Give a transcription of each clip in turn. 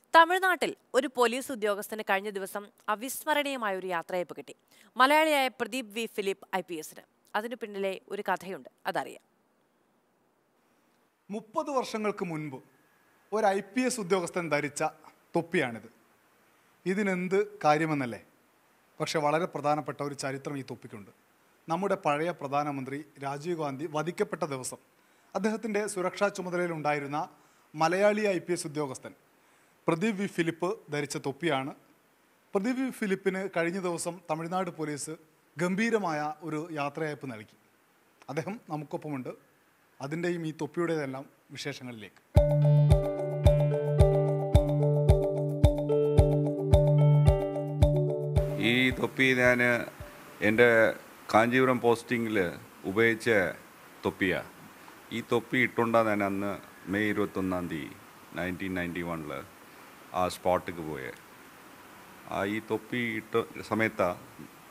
തമിഴ്നാട്ടിൽ ഒരു പോലീസ് ഉദ്യോഗസ്ഥന് കഴിഞ്ഞ ദിവസം അവിസ്മരണീയമായ ഒരു യാത്രയപ്പ് കിട്ടി മലയാളിയായ Pradeep V Philip I P എസിന് അതിനു പിന്നിലെ ഒരു കഥയുണ്ട് അതറിയാം മുപ്പത് വർഷങ്ങൾക്ക് മുൻപ് ഒരു ഐ പി എസ് ഉദ്യോഗസ്ഥൻ ധരിച്ച തൊപ്പിയാണിത് ഇതിനെന്ത് കാര്യമെന്നല്ലേ പക്ഷെ വളരെ പ്രധാനപ്പെട്ട ഒരു ചരിത്രം ഈ തൊപ്പിക്കുണ്ട് നമ്മുടെ പഴയ പ്രധാനമന്ത്രി രാജീവ് ഗാന്ധി വധിക്കപ്പെട്ട ദിവസം അദ്ദേഹത്തിൻ്റെ സുരക്ഷാ ചുമതലയിലുണ്ടായിരുന്ന മലയാളി ഐ പി എസ് ഉദ്യോഗസ്ഥൻ പ്രദീപ് വി ഫിലിപ്പ് ധരിച്ച തൊപ്പിയാണ് പ്രദീപ് വി ഫിലിപ്പിന് കഴിഞ്ഞ ദിവസം തമിഴ്നാട് പോലീസ് ഗംഭീരമായ ഒരു യാത്രയയപ്പ് നൽകി അദ്ദേഹം നമുക്കൊപ്പമുണ്ട് അതിൻ്റെയും ഈ തൊപ്പിയുടേതെല്ലാം വിശേഷങ്ങളിലേക്ക് ഈ തൊപ്പി ഞാൻ എൻ്റെ കാഞ്ചീപുരം പോസ്റ്റിങ്ങിൽ ഉപയോഗിച്ച തൊപ്പിയാണ് ഈ തൊപ്പി ഇട്ടുകൊണ്ടാണ് ഞാൻ അന്ന് മെയ് ഇരുപത്തൊന്നാം തീയതി നയൻറ്റീൻ നയൻറ്റി വണ്ണിൽ ആ സ്പോട്ടിക്ക് പോയത് ആ ഈ തൊപ്പി ഇട്ട സമയത്താണ്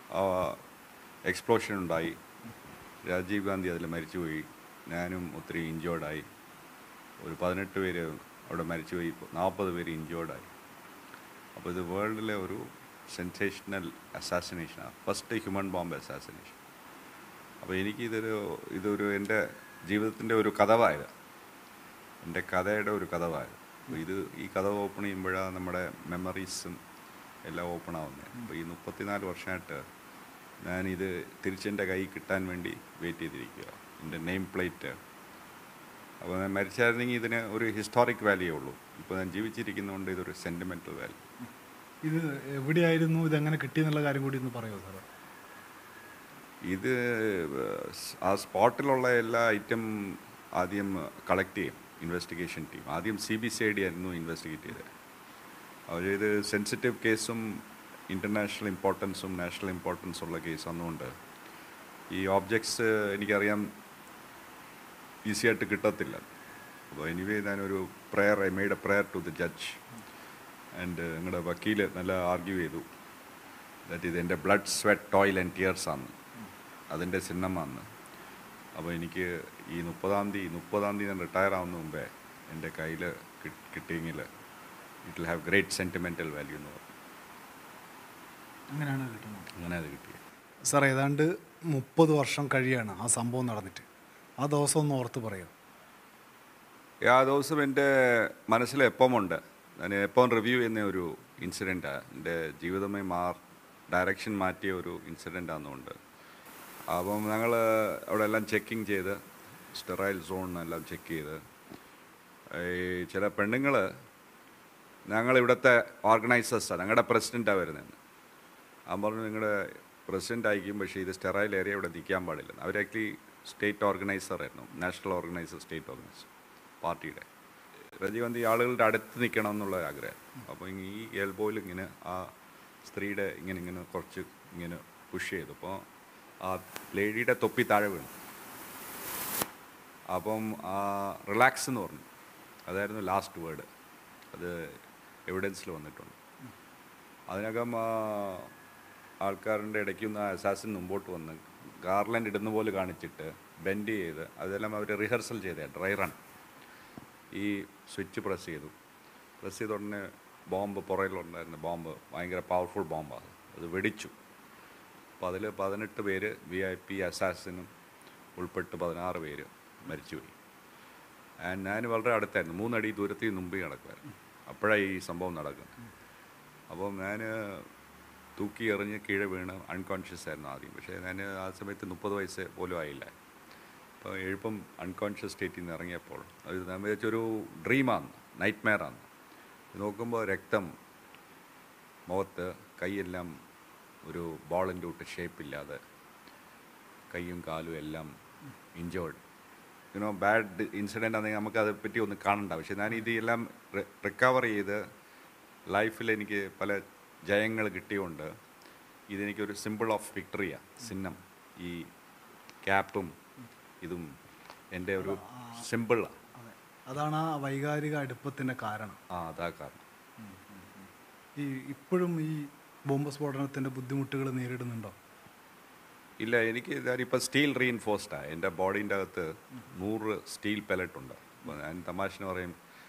എക്സ്പ്ലോഷൻ ഉണ്ടായി രാജീവ് ഗാന്ധി അതിൽ മരിച്ചുപോയി ഞാനും ഒത്തിരി ഇഞ്ചേർഡായി ഒരു പതിനെട്ട് പേര് അവിടെ മരിച്ചുപോയി നാൽപ്പത് പേര് ഇഞ്ചേർഡായി അപ്പോൾ ഇത് വേൾഡിലെ ഒരു സെൻസേഷണൽ അസാസിനേഷനാണ് ഫസ്റ്റ് ഹ്യൂമൻ ബോംബ് അസാസിനേഷൻ അപ്പോൾ എനിക്കിതൊരു ഇതൊരു എൻ്റെ ജീവിതത്തിൻ്റെ ഒരു കഥവായത് എൻ്റെ കഥയുടെ ഒരു കഥവായത് അപ്പോൾ ഇത് ഈ കഥ ഓപ്പൺ ചെയ്യുമ്പോഴാണ് നമ്മുടെ മെമ്മറീസും എല്ലാം ഓപ്പൺ ആവുന്നത് അപ്പോൾ ഈ മുപ്പത്തിനാല് വർഷമായിട്ട് ഞാനിത് തിരിച്ചെൻ്റെ കൈ കിട്ടാൻ വേണ്ടി വെയിറ്റ് ചെയ്തിരിക്കുക എൻ്റെ നെയിം പ്ലേറ്റ് അപ്പോൾ ഞാൻ മരിച്ചായിരുന്നെങ്കിൽ ഇതിന് ഒരു ഹിസ്റ്റോറിക് വാല്യൂ ഉള്ളൂ ഇപ്പോൾ ഞാൻ ജീവിച്ചിരിക്കുന്നതുകൊണ്ട് ഇതൊരു സെൻറ്റിമെൻറ്റൽ വാല്യൂ ഇത് എവിടെയായിരുന്നു ഇതെങ്ങനെ കിട്ടിയെന്നുള്ള കാര്യം കൂടി ഒന്ന് പറയുമോ സാർ ഇത് ആ സ്പോട്ടിലുള്ള എല്ലാ ഐറ്റം ആദ്യം കളക്ട് ചെയ്യും ഇൻവെസ്റ്റിഗേഷൻ ടീം ആദ്യം C B C I D ആയിരുന്നു ഇൻവെസ്റ്റിഗേറ്റ് ചെയ്തത് അവർ ഇത് സെൻസിറ്റീവ് കേസും ഇൻ്റർനാഷണൽ ഇമ്പോർട്ടൻസും നാഷണൽ ഇമ്പോർട്ടൻസും ഉള്ള കേസ് ആണെന്നുകൊണ്ട് ഈ ഓബ്ജക്ട്സ് എനിക്കറിയാം ഈസി ആയിട്ട് കിട്ടത്തില്ല അപ്പോൾ എനിവേ ഞാനൊരു prayer I made a prayer to the judge and നിങ്ങളുടെ വക്കീൽ നല്ല ആർഗ്യൂ ചെയ്തു ദാറ്റ് ഇത് എൻ്റെ blood sweat toil and tears ആണ് അതിൻ്റെ ചിഹ്നമാണ് അപ്പോൾ എനിക്ക് ഈ മുപ്പതാം തീയതി മുപ്പതാം തീയതി ഞാൻ റിട്ടയർ ആവുന്ന മുമ്പേ എൻ്റെ കയ്യിൽ കിട്ടിയെങ്കിൽ it will have great sentimental value എന്ന് പറഞ്ഞു അങ്ങനെയാണ് കിട്ടുന്നത് അങ്ങനെ അത് കിട്ടിയത് സാർ ഏതാണ്ട് മുപ്പത് വർഷം കഴിയാണ് ആ സംഭവം നടന്നിട്ട് ആ ദിവസം ഒന്ന് ഓർത്ത് പറയാം ആ ദിവസം എൻ്റെ മനസ്സിൽ എപ്പോഴുണ്ട് ഞാൻ എപ്പം റിവ്യൂ ചെയ്യുന്ന ഒരു ഇൻസിഡൻറ്റാണ് എൻ്റെ ജീവിതമേ മാർ ഡയറക്ഷൻ മാറ്റിയ ഒരു ഇൻസിഡൻ്റ് ആണെന്നുണ്ട് അപ്പം ഞങ്ങൾ അവിടെ എല്ലാം ചെക്കിങ് ചെയ്ത് സ്റ്റെറൈൽ സോൺ എല്ലാം ചെക്ക് ചെയ്ത് ഈ ചില പെണ്ണുങ്ങൾ ഞങ്ങൾ ഇവിടുത്തെ ഓർഗനൈസേഴ്സാണ് ഞങ്ങളുടെ പ്രസിഡൻറ്റാണ് വരുന്നത് അവൻ പറഞ്ഞു നിങ്ങളുടെ പ്രസിഡൻ്റ് ആയിരിക്കും പക്ഷേ ഇത് സ്റ്റെറൈൽ ഏരിയ ഇവിടെ നിൽക്കാൻ പാടില്ല അവർ ആക്ച്വലി സ്റ്റേറ്റ് ഓർഗനൈസർ ആയിരുന്നു നാഷണൽ ഓർഗനൈസർ സ്റ്റേറ്റ് ഓർഗനൈസർ പാർട്ടിയുടെ രാജീവ് ഗാന്ധി ആളുകളുടെ അടുത്ത് നിൽക്കണം എന്നുള്ള ആഗ്രഹം അപ്പോൾ ഈ എൽബോയിൽ ഇങ്ങനെ ആ സ്ത്രീയുടെ ഇങ്ങനെ ഇങ്ങനെ കുറച്ച് ഇങ്ങനെ പുഷ് ചെയ്തു അപ്പോൾ ആ ലേഡിയുടെ തൊപ്പി താഴെ വീണു അപ്പം റിലാക്സ് എന്ന് പറഞ്ഞു അതായിരുന്നു ലാസ്റ്റ് വേർഡ് അത് എവിഡൻസിൽ വന്നിട്ടുണ്ട് അതിനകം ആ, ആൾക്കാരുടെ ഇടയ്ക്ക് ഒന്ന് അസാസിൻ മുമ്പോട്ട് വന്ന് ഗാർലൻഡ് ഇടുന്ന പോലെ കാണിച്ചിട്ട് ബെൻഡ് ചെയ്ത് അതെല്ലാം അവർ റിഹേഴ്സൽ ചെയ്തേ ഡ്രൈ റൺ ഈ സ്വിച്ച് പ്രസ് ചെയ്തു പ്രസ് ചെയ്ത ഉടനെ ബോംബ് പുറകിലുണ്ടായിരുന്ന ബോംബ് ഭയങ്കര പവർഫുൾ ബോംബാണ് അത് വെടിച്ചു അപ്പോൾ അതിൽ പതിനെട്ട് പേര് വി ഐ പി അസാസിനും ഉൾപ്പെട്ട് പതിനാറ് പേര് മരിച്ചുപോയി ആൻഡ് ഞാൻ വളരെ അടുത്തായിരുന്നു മൂന്നടി ദൂരത്തിൽ മുമ്പേ നടക്കുമായിരുന്നു അപ്പോഴാണ് ഈ സംഭവം നടക്കുന്നത് അപ്പം ഞാൻ തൂക്കി എറിഞ്ഞ് കീഴെ വീണ് അൺകോൺഷ്യസ് ആയിരുന്നു ആദ്യം പക്ഷേ ഞാൻ ആ സമയത്ത് മുപ്പത് വയസ്സ് പോലും ആയില്ല അപ്പോൾ എഴുപ്പം അൺകോൺഷ്യസ് സ്റ്റേറ്റിൽ നിന്ന് ഇറങ്ങിയപ്പോൾ അത് ഞാൻ വിചാരിച്ചൊരു ഡ്രീമാണ് നൈറ്റ് മെയറാണ് നോക്കുമ്പോൾ രക്തം മുഖത്ത് കൈയെല്ലാം ഒരു ബോളിൻ്റെ കൂട്ട് ഷേപ്പില്ലാതെ കൈയും കാലും എല്ലാം ഇഞ്ചേർഡ് യുനോ ബാഡ് ഇൻസിഡൻ്റ് ആണെങ്കിൽ നമുക്ക് അതേപ്പറ്റി ഒന്ന് കാണണ്ട പക്ഷേ ഞാൻ ഇതെല്ലാം റിക്കവർ ചെയ്ത് ലൈഫിൽ എനിക്ക് പല ജയങ്ങൾ കിട്ടിയുകൊണ്ട് ഇതെനിക്കൊരു സിമ്പിൾ ഓഫ് വിക്ടറിയാണ് ചിഹ്നം ഈ ക്യാപ്പും ഇതും എൻ്റെ ഒരു സിമ്പിളാണ് അതെ അതാണ് ആ വൈകാരിക അടുപ്പത്തിൻ്റെ കാരണം ആ അതാ കാരണം ഈ ഇപ്പോഴും ഈ ബോംബ് സ്ഫോടനത്തിൻ്റെ ബുദ്ധിമുട്ടുകൾ നേരിടുന്നുണ്ടോ ഇല്ല എനിക്ക് ഞാനിപ്പോൾ സ്റ്റീൽ റീഇൻഫോഴ്സ്ഡാണ് എൻ്റെ ബോഡീൻ്റെ അകത്ത് നൂറ് സ്റ്റീൽ പെലറ്റ് ഉണ്ട് അപ്പോൾ ഞാൻ തമാശന് പറയും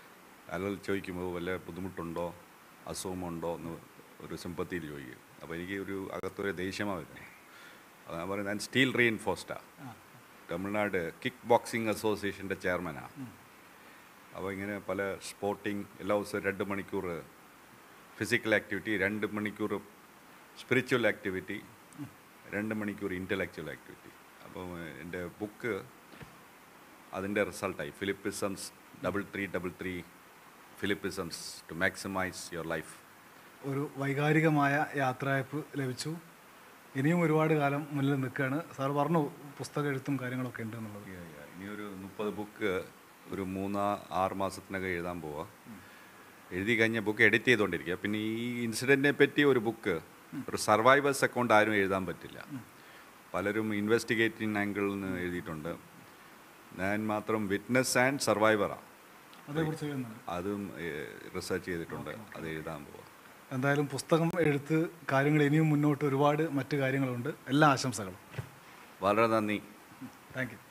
ആളുകൾ ചോദിക്കുമ്പോൾ വല്ല ബുദ്ധിമുട്ടുണ്ടോ അസുഖമുണ്ടോ എന്ന് ഒരു സിമ്പത്തിയിൽ ചോദിക്കും അപ്പോൾ എനിക്ക് ഒരു അകത്തൊരു ദേഷ്യമാണ് വരുന്നത് അത് ഞാൻ പറയുന്നത് ഞാൻ സ്റ്റീൽ റീഇൻഫോസ്റ്റാ തമിഴ്നാട് കിക്ക് ബോക്സിംഗ് അസോസിയേഷൻ്റെ ചെയർമാനാണ് അപ്പോൾ ഇങ്ങനെ പല സ്പോർട്ടിങ് എല്ലാ ദിവസവും രണ്ട് മണിക്കൂർ ഫിസിക്കൽ ആക്ടിവിറ്റി രണ്ട് മണിക്കൂർ സ്പിരിച്വൽ ആക്ടിവിറ്റി രണ്ട് മണിക്കൂർ ഇൻ്റലക്ച്വൽ ആക്ടിവിറ്റി അപ്പോൾ എൻ്റെ ബുക്ക് അതിൻ്റെ റിസൾട്ടായി Philipisms double three double three Philipisms to maximise your life ഒരു വൈകാരികമായ യാത്രയപ്പ് ലഭിച്ചു ഇനിയും ഒരുപാട് കാലം മുന്നിൽ നിൽക്കുകയാണ് സാർ പറഞ്ഞു പുസ്തക എഴുത്തും കാര്യങ്ങളൊക്കെ ഉണ്ട് എന്നുള്ളത് ഇനി ഒരു മുപ്പത് ബുക്ക് ഒരു മൂന്ന് ആറ് മാസത്തിനകം എഴുതാൻ പോവാ എഴുതി കഴിഞ്ഞ ബുക്ക് എഡിറ്റ് ചെയ്തുകൊണ്ടിരിക്കുക പിന്നെ ഈ ഇൻസിഡൻറ്റിനെ പറ്റി ഒരു ബുക്ക് ഒരു സർവൈവേഴ്സ് അക്കൗണ്ട് ആരും എഴുതാൻ പറ്റില്ല പലരും ഇൻവെസ്റ്റിഗേറ്റിംഗ് ആംഗിളിൽ നിന്ന് എഴുതിയിട്ടുണ്ട് ഞാൻ മാത്രം വിറ്റ്നസ് ആൻഡ് സർവൈവറാണ് അതേക്കുറിച്ച് എഴുതുന്നുണ്ട് അതും റിസർച്ച് ചെയ്തിട്ടുണ്ട് അത് എഴുതാൻ പോവാ എന്തായാലും പുസ്തകം എഴുത്ത് കാര്യങ്ങൾ ഇനിയും മുന്നോട്ട് ഒരുപാട് മറ്റു കാര്യങ്ങളുണ്ട് എല്ലാ ആശംസകളും വളരെ നന്ദി താങ്ക് യു